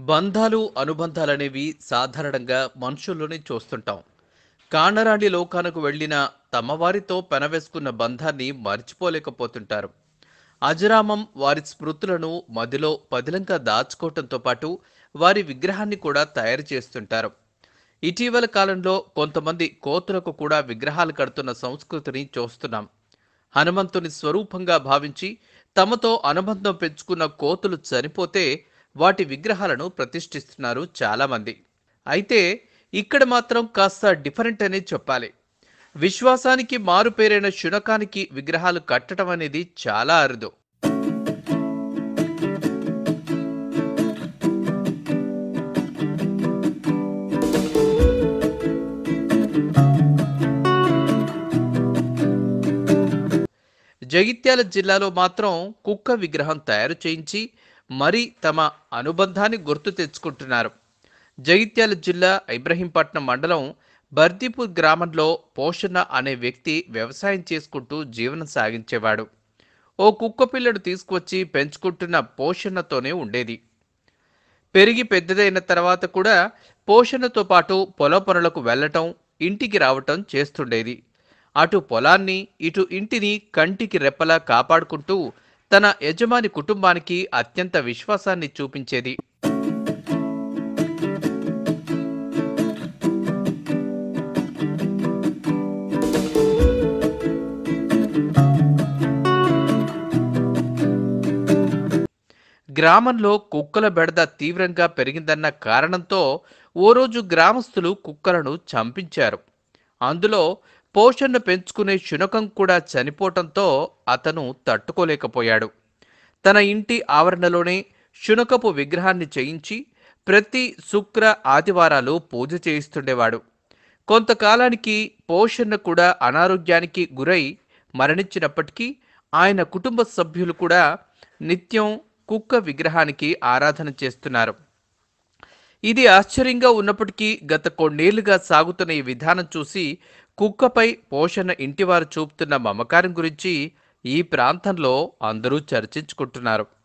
బంధాలు అనుబంధాలనేవి సాధారణంగా మనుషుల్లోనే చూస్తుంటాం కానరాని లోకానికి వెళ్ళిన తమవారితో పెనవేసుకున్న బంధాన్ని మర్చిపోలేకపోతుంటారు అజరామం వారి స్మృతులను మదిలో పదిలంగా దాచుకోవటంతో పాటు వారి విగ్రహాన్ని కూడా తయారు చేస్తుంటారు ఇటీవల కాలంలో కొంతమంది కోతులకు కూడా విగ్రహాలు కడుతున్న సంస్కృతిని చూస్తున్నాం హనుమంతుని స్వరూపంగా భావించి తమతో అనుబంధం పెంచుకున్న కోతులు చనిపోతే వాటి విగ్రహాలను ప్రతిష్ఠిస్తున్నారు చాలామంది అయితే ఇక్కడ మాత్రం కాస్త డిఫరెంట్ అనే చెప్పాలి విశ్వాసానికి మారుపేరైన శునకానికి విగ్రహాలు కట్టడం అనేది చాలా అరుదు జగిత్యాల జిల్లాలో మాత్రం కుక్క విగ్రహం తయారు చేయించి మరీ తమ అనుబంధాన్ని గుర్తు తెచ్చుకుంటున్నారు జగిత్యాల జిల్లా ఇబ్రహీంపట్నం మండలం బర్దీపూర్ గ్రామంలో పోషణ అనే వ్యక్తి వ్యవసాయం చేసుకుంటూ జీవనం సాగించేవాడు ఓ కుక్క పిల్లడు తీసుకువచ్చి పెంచుకుంటున్న పోషణతోనే ఉండేది పెరిగి పెద్దదైన తర్వాత కూడా పోషణతో పాటు పొల పనులకు వెళ్ళటం ఇంటికి రావటం చేస్తుండేది అటు పొలాన్ని ఇటు ఇంటిని కంటికి రెప్పలా కాపాడుకుంటూ తన యజమాని కుటుంబానికి అత్యంత విశ్వాసాన్ని చూపించేది గ్రామంలో కుక్కల బెడద తీవ్రంగా పెరిగిందన్న కారణంతో ఓ రోజు గ్రామస్తులు కుక్కలను చంపించారు అందులో పోషణ పెంచుకునే శునకం కూడా చనిపోవటంతో అతను తట్టుకోలేకపోయాడు తన ఇంటి ఆవరణలోనే శునకపు విగ్రహాన్ని చేయించి ప్రతి శుక్ర ఆదివారాలు పూజ చేయిస్తుండేవాడు కొంతకాలానికి పోషణ కూడా అనారోగ్యానికి గురై మరణించినప్పటికీ ఆయన కుటుంబ సభ్యులు కూడా నిత్యం కుక్క విగ్రహానికి ఆరాధన చేస్తున్నారు ఇది ఆశ్చర్యంగా ఉన్నప్పటికీ గత కొన్నేళ్లుగా సాగుతున్న ఈ విధానం చూసి కుక్కపై పోషణ ఇంటివారు చూపుతున్న మమకారం గురించి ఈ ప్రాంతంలో అందరూ చర్చించుకుంటున్నారు